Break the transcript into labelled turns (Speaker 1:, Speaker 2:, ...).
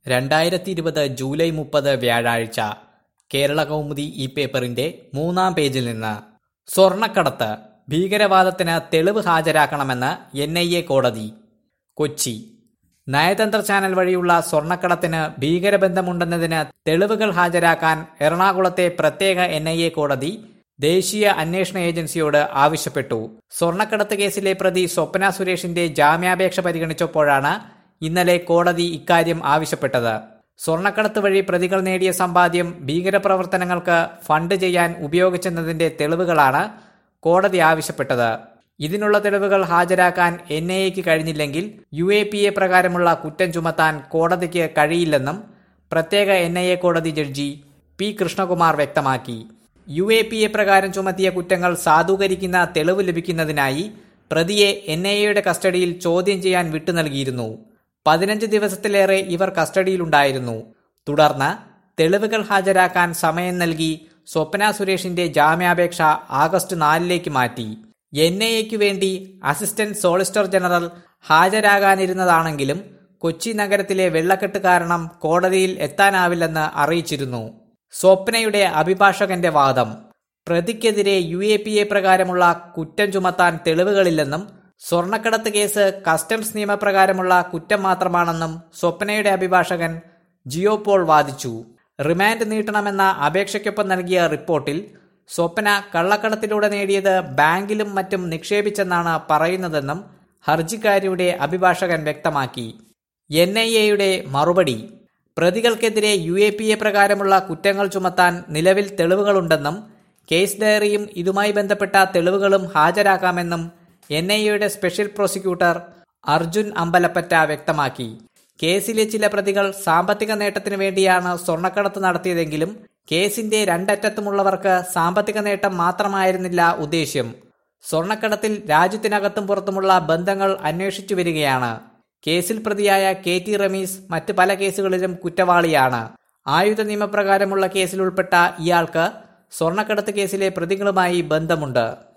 Speaker 1: രണ്ടായിരത്തി ഇരുപത് ജൂലൈ മുപ്പത് വ്യാഴാഴ്ച കേരള കൗമുദി ഈ പേപ്പറിന്റെ മൂന്നാം പേജിൽ നിന്ന് സ്വർണക്കടത്ത് ഭീകരവാദത്തിന് തെളിവ് ഹാജരാക്കണമെന്ന് എൻ ഐ എ കോടതി കൊച്ചി നയതന്ത്ര ചാനൽ വഴിയുള്ള സ്വർണക്കടത്തിന് ഭീകരബന്ധമുണ്ടെന്നതിന് തെളിവുകൾ ഹാജരാക്കാൻ എറണാകുളത്തെ പ്രത്യേക എൻ ഐ എ കോടതി ദേശീയ അന്വേഷണ ഏജൻസിയോട് ആവശ്യപ്പെട്ടു സ്വർണക്കടത്ത് കേസിലെ പ്രതി സ്വപ്ന സുരേഷിന്റെ ജാമ്യാപേക്ഷ പരിഗണിച്ചപ്പോഴാണ് ഇന്നലെ കോടതി ഇക്കാര്യം ആവശ്യപ്പെട്ടത് സ്വർണക്കടത്ത് വഴി പ്രതികൾ നേടിയ സമ്പാദ്യം ഭീകരപ്രവർത്തനങ്ങൾക്ക് ഫണ്ട് ചെയ്യാൻ ഉപയോഗിച്ചെന്നതിന്റെ തെളിവുകളാണ് കോടതി ആവശ്യപ്പെട്ടത് ഇതിനുള്ള തെളിവുകൾ ഹാജരാക്കാൻ എൻ ഐ എക്ക് കഴിഞ്ഞില്ലെങ്കിൽ യു എ പി എ പ്രകാരമുള്ള കുറ്റം ചുമത്താൻ കോടതിക്ക് കഴിയില്ലെന്നും പ്രത്യേക എൻ ഐ എ കോടതി ജഡ്ജി പി കൃഷ്ണകുമാർ വ്യക്തമാക്കി യു എ പി എ പ്രകാരം ചുമത്തിയ കുറ്റങ്ങൾ സാധൂകരിക്കുന്ന തെളിവ് ലഭിക്കുന്നതിനായി പ്രതിയെ എൻ ഐ എയുടെ കസ്റ്റഡിയിൽ ചോദ്യം ചെയ്യാൻ വിട്ടു നൽകിയിരുന്നു പതിനഞ്ച് ദിവസത്തിലേറെ ഇവർ കസ്റ്റഡിയിലുണ്ടായിരുന്നു തുടർന്ന് തെളിവുകൾ ഹാജരാക്കാൻ സമയം നൽകി സ്വപ്ന സുരേഷിന്റെ ജാമ്യാപേക്ഷ ആഗസ്റ്റ് നാലിലേക്ക് മാറ്റി എൻ ഐ എക്ക് വേണ്ടി അസിസ്റ്റന്റ് സോളിസിറ്റർ ജനറൽ ഹാജരാകാനിരുന്നതാണെങ്കിലും കൊച്ചി നഗരത്തിലെ വെള്ളക്കെട്ട് കാരണം കോടതിയിൽ എത്താനാവില്ലെന്ന് അറിയിച്ചിരുന്നു സ്വപ്നയുടെ അഭിഭാഷകന്റെ വാദം പ്രതിക്കെതിരെ യു എ പി എ പ്രകാരമുള്ള കുറ്റം ചുമത്താൻ തെളിവുകളില്ലെന്നും സ്വർണക്കടത്ത് കേസ് കസ്റ്റംസ് നിയമപ്രകാരമുള്ള കുറ്റം മാത്രമാണെന്നും സ്വപ്നയുടെ അഭിഭാഷകൻ ജിയോപോൾ വാദിച്ചു റിമാൻഡ് നീട്ടണമെന്ന അപേക്ഷയ്ക്കൊപ്പം നൽകിയ റിപ്പോർട്ടിൽ സ്വപ്ന കള്ളക്കടത്തിലൂടെ നേടിയത് ബാങ്കിലും മറ്റും നിക്ഷേപിച്ചെന്നാണ് പറയുന്നതെന്നും ഹർജിക്കാരിയുടെ അഭിഭാഷകൻ വ്യക്തമാക്കി എൻ ഐ എയുടെ മറുപടി പ്രതികൾക്കെതിരെ യു എ പി എ പ്രകാരമുള്ള കുറ്റങ്ങൾ ചുമത്താൻ നിലവിൽ തെളിവുകളുണ്ടെന്നും കേസ് ഡയറിയും ഇതുമായി ബന്ധപ്പെട്ട തെളിവുകളും ഹാജരാക്കാമെന്നും എൻ ഐ എയുടെ സ്പെഷ്യൽ പ്രോസിക്യൂട്ടർ അർജുൻ അമ്പലപ്പറ്റ വ്യക്തമാക്കി കേസിലെ ചില പ്രതികൾ സാമ്പത്തിക നേട്ടത്തിനു വേണ്ടിയാണ് സ്വർണ്ണക്കടത്ത് നടത്തിയതെങ്കിലും കേസിന്റെ രണ്ടറ്റത്തുമുള്ളവർക്ക് സാമ്പത്തിക നേട്ടം മാത്രമായിരുന്നില്ല ഉദ്ദേശ്യം സ്വർണ്ണക്കടത്തിൽ രാജ്യത്തിനകത്തും പുറത്തുമുള്ള ബന്ധങ്ങൾ അന്വേഷിച്ചു വരികയാണ് കേസിൽ പ്രതിയായ കെ ടി റമീസ് മറ്റ് പല കേസുകളിലും കുറ്റവാളിയാണ് ആയുധ നിയമപ്രകാരമുള്ള കേസിൽ ഉൾപ്പെട്ട ഇയാൾക്ക് സ്വർണ്ണക്കടത്ത് കേസിലെ പ്രതികളുമായി ബന്ധമുണ്ട്